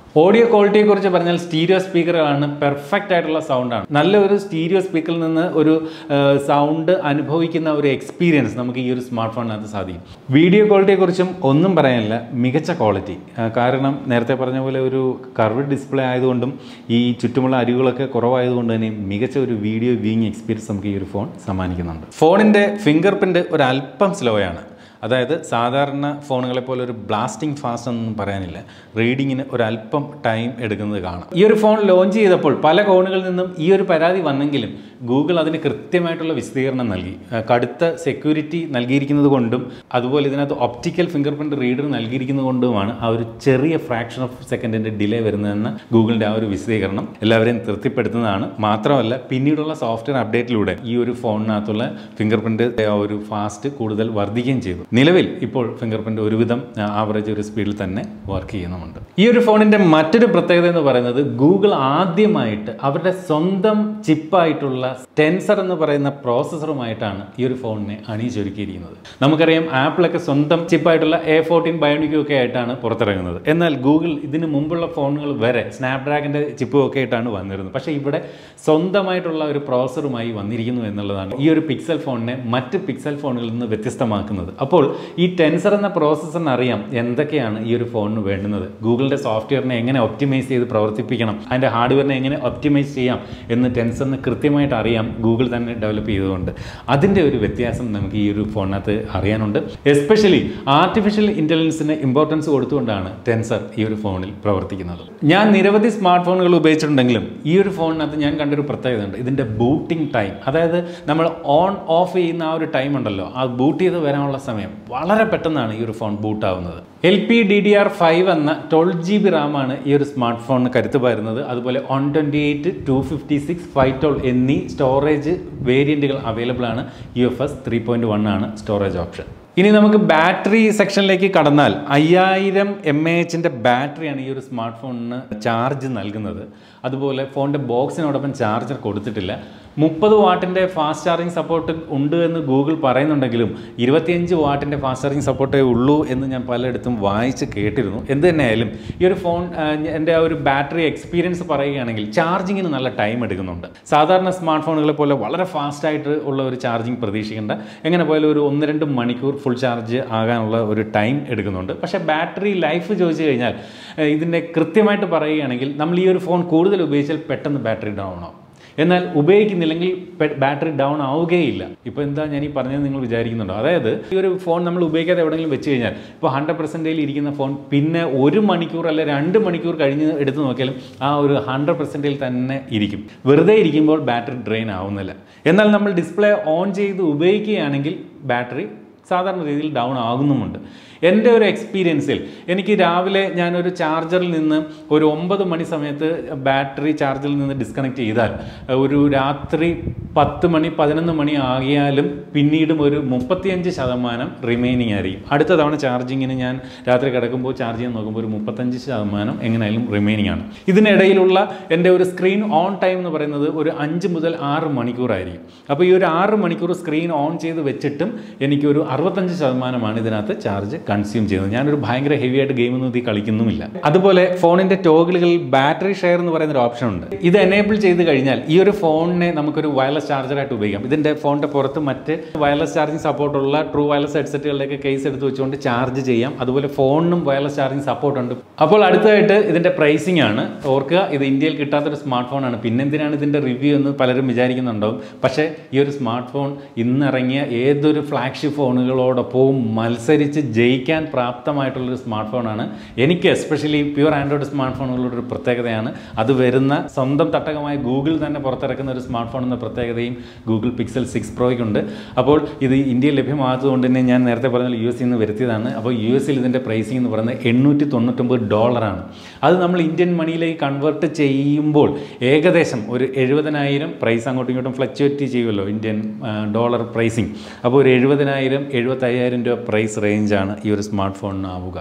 ഓഡിയോ ക്വാളിറ്റിയെ കുറിച്ച് പറഞ്ഞാൽ സ്റ്റീരിയോ സ്പീക്കറുകളാണ് പെർഫെക്റ്റ് ആയിട്ടുള്ള സൗണ്ടാണ് നല്ല ഒരു സ്റ്റീരിയോ സ്പീക്കറിൽ നിന്ന് ഒരു സൗണ്ട് അനുഭവിക്കുന്ന ഒരു എക്സ്പീരിയൻസ് നമുക്ക് ഈ ഒരു സ്മാർട്ട് ഫോണിനകത്ത് സാധിക്കും വീഡിയോ ക്വാളിറ്റിയെക്കുറിച്ചും ഒന്നും പറയാനില്ല മികച്ച ക്വാളിറ്റി കാരണം നേരത്തെ പറഞ്ഞ പോലെ ഒരു കർവ് ഡിസ്പ്ലേ ആയതുകൊണ്ടും ഈ ചുറ്റുമുള്ള അരികുകളൊക്കെ കുറവായതുകൊണ്ട് തന്നെ മികച്ച ഒരു വീഡിയോ വ്യൂയിങ് എക്സ്പീരിയൻസ് നമുക്ക് ഈ ഒരു ഫോൺ സമ്മാനിക്കുന്നുണ്ട് ഫോണിൻ്റെ ഫിംഗർ പ്രിൻ്റ് ഒരു അല്പം സ്ലോ ആണ് അതായത് സാധാരണ ഫോണുകളെ പോലെ ഒരു ബ്ലാസ്റ്റിംഗ് ഫാസ്റ്റ് എന്നൊന്നും പറയാനില്ല റീഡിങ്ങിന് ഒരല്പം ടൈം എടുക്കുന്നത് കാണാം ഈ ഒരു ഫോൺ ലോഞ്ച് ചെയ്തപ്പോൾ പല കോണുകളിൽ നിന്നും ഈ ഒരു പരാതി വന്നെങ്കിലും ഗൂഗിൾ അതിന് കൃത്യമായിട്ടുള്ള വിശദീകരണം നൽകി ആ, കടുത്ത സെക്യൂരിറ്റി നൽകിയിരിക്കുന്നത് കൊണ്ടും അതുപോലെ ഇതിനകത്ത് ഒപ്റ്റിക്കൽ ഫിംഗർ പ്രിൻറ്റ് റീഡർ നൽകിയിരിക്കുന്നത് കൊണ്ടുമാണ് ആ ഒരു ചെറിയ ഫ്രാക്ഷൻ ഓഫ് സെക്കൻഡിൻ്റെ ഡിലേ വരുന്നതെന്ന ഗൂഗിളിൻ്റെ ആ ഒരു വിശദീകരണം എല്ലാവരെയും തൃപ്തിപ്പെടുത്തുന്നതാണ് മാത്രമല്ല പിന്നീടുള്ള സോഫ്റ്റ്വെയർ അപ്ഡേറ്റിലൂടെ ഈ ഒരു ഫോണിനകത്തുള്ള ഫിംഗർ പ്രിൻറ്റ് ആ ഒരു ഫാസ്റ്റ് കൂടുതൽ വർദ്ധിക്കുകയും ചെയ്തു നിലവിൽ ഇപ്പോൾ ഫിംഗർ പ്രിൻറ്റ് ഒരുവിധം ആവറേജ് ഒരു സ്പീഡിൽ തന്നെ വർക്ക് ചെയ്യുന്നുമുണ്ട് ഈ ഒരു ഫോണിൻ്റെ മറ്റൊരു പ്രത്യേകത എന്ന് പറയുന്നത് ഗൂഗിൾ ആദ്യമായിട്ട് അവരുടെ സ്വന്തം ചിപ്പായിട്ടുള്ള ടെൻസർ എന്ന് പറയുന്ന പ്രോസസ്സറുമായിട്ടാണ് ഈ ഒരു ഫോണിനെ അണിയിച്ചൊരുക്കിയിരിക്കുന്നത് നമുക്കറിയാം ആപ്പിളൊക്കെ സ്വന്തം ചിപ്പായിട്ടുള്ള എ ഫോർട്ടീൻ ബയോണിക്കും ഒക്കെ ആയിട്ടാണ് പുറത്തിറങ്ങുന്നത് എന്നാൽ ഗൂഗിൾ ഇതിന് മുമ്പുള്ള ഫോണുകൾ വരെ സ്നാപ്ഡ്രാഗൻ്റെ ചിപ്പും ഒക്കെ ആയിട്ടാണ് വന്നിരുന്നത് പക്ഷേ ഇവിടെ സ്വന്തമായിട്ടുള്ള ഒരു പ്രോസറുമായി വന്നിരിക്കുന്നു എന്നുള്ളതാണ് ഈ ഒരു പിക്സൽ ഫോണിനെ മറ്റ് പിക്സൽ ഫോണുകളിൽ നിന്ന് വ്യത്യസ്തമാക്കുന്നത് അപ്പോൾ ഈ ടെൻസർ എന്ന പ്രോസസ്സറിന് അറിയാം എന്തൊക്കെയാണ് ഈ ഒരു ഫോണിന് വേണ്ടുന്നത് ഗൂഗിളിൻ്റെ സോഫ്റ്റ്വെയറിനെ എങ്ങനെ ഒപ്റ്റിമൈസ് ചെയ്ത് പ്രവർത്തിപ്പിക്കണം അതിൻ്റെ ഹാർഡ്വെയറിനെ എങ്ങനെ ഒപ്റ്റിമൈസ് ചെയ്യാം എന്ന് ടെൻസറിന് കൃത്യമായിട്ട് അറിയാം ഗൂഗിൾ തന്നെ ഡെവലപ്പ് ചെയ്തുകൊണ്ട് അതിൻ്റെ ഒരു വ്യത്യാസം നമുക്ക് ഈ ഒരു ഫോണിനകത്ത് അറിയാനുണ്ട് എസ്പെഷ്യലി ആർട്ടിഫിഷ്യൽ ഇൻ്റലിജൻസിന് ഇമ്പോർട്ടൻസ് കൊടുത്തുകൊണ്ടാണ് ടെൻസർ ഈ ഒരു ഫോണിൽ പ്രവർത്തിക്കുന്നത് ഞാൻ നിരവധി സ്മാർട്ട് ഫോണുകൾ ഉപയോഗിച്ചിട്ടുണ്ടെങ്കിലും ഈ ഒരു ഫോണിനകത്ത് ഞാൻ കണ്ടൊരു പ്രത്യേകത ഉണ്ട് ഇതിൻ്റെ ബൂട്ടിംഗ് ടൈം അതായത് നമ്മൾ ഓൺ ഓഫ് ചെയ്യുന്ന ആ ഒരു ടൈം ഉണ്ടല്ലോ ആ ബൂട്ട് ചെയ്ത് വരാനുള്ള സമയം വളരെ പെട്ടെന്നാണ് ഈ ഒരു ഫോൺ ബൂട്ട് ആവുന്നത് L P D D R five എന്ന ട്വൽവ് ജി ബി റാമാണ് ഈ ഒരു സ്മാർട്ട് ഫോണിന് കരുത്ത് പകരുന്നത് അതുപോലെ one twenty eight two fifty six five twelve എന്നീ സ്റ്റോറേജ് വേരിയൻറ്റുകൾ അവൈലബിൾ ആണ് U F S three point one ആണ് സ്റ്റോറേജ് ഓപ്ഷൻ ഇനി നമുക്ക് ബാറ്ററി സെക്ഷനിലേക്ക് കടന്നാൽ അയ്യായിരം എം എ എച്ചിൻ്റെ ബാറ്ററിയാണ് ഈ ഒരു സ്മാർട്ട് ഫോണിന് ചാർജ് നൽകുന്നത് അതുപോലെ ഫോണിൻ്റെ ബോക്സിനോടൊപ്പം ചാർജർ കൊടുത്തിട്ടില്ല മുപ്പത് വാട്ടിൻ്റെ ഫാസ്റ്റ് ചാർജിങ് സപ്പോർട്ട് ഉണ്ട് എന്ന് ഗൂഗിൾ പറയുന്നുണ്ടെങ്കിലും ഇരുപത്തിയഞ്ച് വാട്ടിൻ്റെ ഫാസ്റ്റ് ചാർജിങ് സപ്പോർട്ടേ ഉള്ളൂ എന്ന് ഞാൻ പലയിടത്തും വായിച്ച് കേട്ടിരുന്നു എന്ത് തന്നെയായാലും ഈ ഒരു ഫോൺ ആ, എൻ്റെ ആ ഒരു ബാറ്ററി എക്സ്പീരിയൻസ് പറയുകയാണെങ്കിൽ ചാർജിങ്ങിന് നല്ല ടൈം എടുക്കുന്നുണ്ട് സാധാരണ സ്മാർട്ട് ഫോണുകളെ പോലെ വളരെ ഫാസ്റ്റായിട്ട് ഉള്ള ഒരു ചാർജിങ് പ്രതീക്ഷിക്കേണ്ട എങ്ങനെ പോയാലും ഒരു ഒന്ന് രണ്ട് മണിക്കൂർ ഫുൾ ചാർജ് ആകാനുള്ള ഒരു ടൈം എടുക്കുന്നുണ്ട് പക്ഷേ ബാറ്ററി ലൈഫ് ചോദിച്ചു കഴിഞ്ഞാൽ ഏഹ്, ഇതിൻ്റെ കൃത്യമായിട്ട് പറയുകയാണെങ്കിൽ നമ്മൾ ഈ ഒരു ഫോൺ കൂടുതൽ ഉപയോഗിച്ചാൽ പെട്ടെന്ന് ബാറ്ററി ഡൗൺ ആവും എന്നാൽ ഉപയോഗിക്കുന്നില്ലെങ്കിൽ പെ- ബാറ്ററി ഡൗൺ ആവുകയില്ല ഇപ്പോൾ എന്താ ഞാൻ ഈ പറഞ്ഞത് നിങ്ങൾ വിചാരിക്കുന്നുണ്ടോ അതായത് ഈ ഒരു ഫോൺ നമ്മൾ ഉപയോഗിക്കാതെ എവിടെയെങ്കിലും വെച്ച് കഴിഞ്ഞാൽ ഇപ്പോൾ ഹൺഡ്രഡ് പെർസെൻറ്റേജിൽ ഇരിക്കുന്ന ഫോൺ പിന്നെ ഒരു മണിക്കൂർ അല്ലെ രണ്ട് മണിക്കൂർ കഴിഞ്ഞ് എടുത്ത് നോക്കിയാലും ആ ഒരു ഹൺഡ്രഡ് പെർസെൻറ്റേജിൽ തന്നെ ഇരിക്കും വെറുതെ ഇരിക്കുമ്പോൾ ബാറ്ററി ഡ്രെയിൻ ആവുന്നില്ല എന്നാൽ നമ്മൾ ഡിസ്പ്ലേ ഓൺ ചെയ്ത് ഉപയോഗിക്കുകയാണെങ്കിൽ ബാറ്ററി സാധാരണ രീതിയിൽ ഡൗൺ ആകുന്നുമുണ്ട് എൻ്റെ ഒരു എക്സ്പീരിയൻസിൽ എനിക്ക് രാവിലെ ഞാനൊരു ചാർജറിൽ നിന്ന് ഒരു ഒമ്പത് മണി സമയത്ത് ബാറ്ററി ചാർജറിൽ നിന്ന് ഡിസ്കണക്ട് ചെയ്താൽ ഒരു രാത്രി പത്ത് മണി പതിനൊന്ന് മണി ആകിയാലും പിന്നീടും ഒരു മുപ്പത്തിയഞ്ച് ശതമാനം റിമൈനിങ് ആയിരിക്കും അടുത്ത തവണ ചാർജിങ്ങിന് ഞാൻ രാത്രി കിടക്കുമ്പോൾ ചാർജ് ചെയ്യാൻ നോക്കുമ്പോൾ ഒരു മുപ്പത്തഞ്ച് ശതമാനം എങ്ങനെയായാലും റിമൈനിങ് ആണ് ഇതിനിടയിലുള്ള എൻ്റെ ഒരു സ്ക്രീൻ ഓൺ ടൈം എന്ന് പറയുന്നത് ഒരു അഞ്ച് മുതൽ ആറ് മണിക്കൂറായിരിക്കും അപ്പോൾ ഈ ഒരു ആറ് മണിക്കൂർ സ്ക്രീൻ ഓൺ ചെയ്ത് വെച്ചിട്ടും എനിക്കൊരു അറുപത്തഞ്ച് ശതമാനമാണ് ഇതിനകത്ത് ചാർജ് കൺസ്യൂം ചെയ്യുന്നത് ഞാനൊരു ഭയങ്കര ഹെവി ആയിട്ട് ഗെയിമൊന്നും ഇതിൽ കളിക്കുന്നുമില്ല അതുപോലെ ഫോണിൻ്റെ ടോഗിളുകളിൽ ബാറ്ററി ഷെയർ എന്ന് പറയുന്ന ഒരു ഓപ്ഷൻ ഉണ്ട് ഇത് എനേബിൾ ചെയ്ത് കഴിഞ്ഞാൽ ഈ ഒരു ഫോണിനെ നമുക്കൊരു വയർലെസ് ചാർജറായിട്ട് ഉപയോഗിക്കാം ഇതിൻ്റെ ഫോണിൻ്റെ പുറത്ത് മറ്റ് വയർലെസ് ചാർജിങ് സപ്പോർട്ടുള്ള ട്രൂ വയർലെസ് ഹെഡ്സെറ്റുകളിലേക്ക് കേസ് എടുത്ത് വെച്ചുകൊണ്ട് ചാർജ് ചെയ്യാം അതുപോലെ ഫോണിനും വയർലെസ് ചാർജിങ് സപ്പോർട്ട് ഉണ്ട് അപ്പോൾ അടുത്തതായിട്ട് ഇതിൻ്റെ പ്രൈസിംഗ് ആണ് ഓർക്കുക ഇത് ഇന്ത്യയിൽ കിട്ടാത്തൊരു സ്മാർട്ട് ഫോണാണ് പിന്നെന്തിനാണ് ഇതിൻ്റെ റിവ്യൂ എന്ന് പലരും വിചാരിക്കുന്നുണ്ടാവും പക്ഷേ ഈ ഒരു സ്മാർട്ട് ഫോൺ ഇന്നിറങ്ങിയ ഏതൊരു ഫ്ലാഗ്ഷിപ്പ് ഫോണുകളോടൊപ്പവും മത്സരിച്ച് ജയിക്കാൻ പ്രാപ്തമായിട്ടുള്ളൊരു സ്മാർട്ട് ഫോണാണ് എനിക്ക് എസ്പെഷ്യലി പ്യുവർ ആൻഡ്രോയിഡ് സ്മാർട്ട് ഫോണുകളുടെ ഒരു പ്രത്യേകതയാണ് അത് വരുന്ന സ്വന്തം തട്ടകമായ ഗൂഗിൾ തന്നെ പുറത്തിറക്കുന്ന ഒരു സ്മാർട്ട് ഫോൺ എന്ന പ്രത്യേകതയും ഗൂഗിൾ പിക്സൽ സിക്സ് പ്രോയ്ക്കുണ്ട് അപ്പോൾ ഇത് ഇന്ത്യയിൽ ലഭ്യമാകാത്തതുകൊണ്ട് തന്നെ ഞാൻ നേരത്തെ പറഞ്ഞ യു എസ് നിന്ന് വരുത്തിയതാണ് അപ്പോൾ യു എസിൽ ഇതിൻ്റെ പ്രൈസിംഗ് എന്ന് പറയുന്നത് എണ്ണൂറ്റി തൊണ്ണൂറ്റൊമ്പത് ഡോളറാണ് അത് നമ്മൾ ഇന്ത്യൻ മണിയിലേക്ക് കൺവേർട്ട് ചെയ്യുമ്പോൾ ഏകദേശം ഒരു എഴുപതിനായിരം പ്രൈസ് അങ്ങോട്ടും ഇങ്ങോട്ടും ഫ്ലക്ച്വേറ്റ് ചെയ്യുമല്ലോ ഇന്ത്യൻ ആ, ഡോളർ പ്രൈസിങ് അപ്പോൾ ഒരു എഴുപതിനായിരം എഴുപത്തയ്യായിരം രൂപ പ്രൈസ് റേഞ്ചാണ് ഈ ഒരു സ്മാർട്ട് ഫോണിന് ആവുക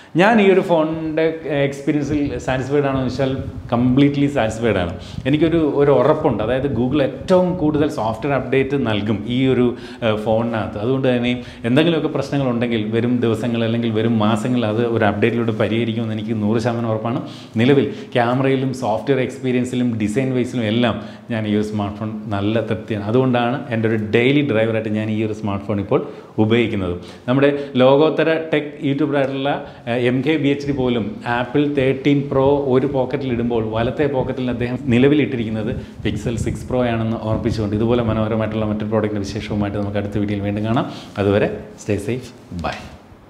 ഞാൻ ഈ ഒരു ഫോണിൻ്റെ എക്സ്പീരിയൻസിൽ സാറ്റിസ്ഫൈഡ് ആണോ എന്ന് വെച്ചാൽ കംപ്ലീറ്റ്ലി സാറ്റിസ്ഫൈഡ് ആണ് എനിക്കൊരു ഒരു ഉറപ്പുണ്ട് അതായത് ഗൂഗിൾ ഏറ്റവും കൂടുതൽ സോഫ്റ്റ്വെയർ അപ്ഡേറ്റ് നൽകും ഈ ഒരു ഏഹ്, ഫോണിനകത്ത് അതുകൊണ്ട് തന്നെ എന്തെങ്കിലുമൊക്കെ പ്രശ്നങ്ങളുണ്ടെങ്കിൽ വരും ദിവസങ്ങൾ അല്ലെങ്കിൽ വരും മാസങ്ങളിൽ അത് ഒരു അപ്ഡേറ്റിലൂടെ പരിഹരിക്കുമെന്ന് എനിക്ക് നൂറ് ശതമാനം ഉറപ്പാണ് നിലവിൽ ക്യാമറയിലും സോഫ്റ്റ്വെയർ എക്സ്പീരിയൻസിലും ഡിസൈൻ വൈസിലും എല്ലാം ഞാൻ ഈ ഒരു സ്മാർട്ട് ഫോൺ നല്ല തൃപ്തിയാണ് അതുകൊണ്ടാണ് എൻ്റെ ഒരു ഡെയിലി ഡ്രൈവറായിട്ട് ഞാൻ ഈ ഒരു സ്മാർട്ട് ഫോൺ ഇപ്പോൾ ഉപയോഗിക്കുന്നത് നമ്മുടെ ലോകോത്തര ടെക് യൂട്യൂബറായിട്ടുള്ള M K B H D പോലും ആപ്പിൾ തേർട്ടീൻ പ്രോ ഒരു പോക്കറ്റിൽ ഇടുമ്പോൾ വലത്തെ പോക്കറ്റിൽ അദ്ദേഹം നിലവിലിട്ടിരിക്കുന്നത് പിക്സൽ സിക്സ് പ്രോ ആണെന്ന് ഓർപ്പിച്ചുകൊണ്ട് ഇതുപോലെ മനോഹരമായിട്ടുള്ള മറ്റൊരു പ്രോഡക്റ്റിൻ്റെ വിശേഷവുമായിട്ട് നമുക്ക് അടുത്ത വീഡിയോയിൽ വീണ്ടും കാണാം അതുവരെ സ്റ്റേ സേഫ് ബൈ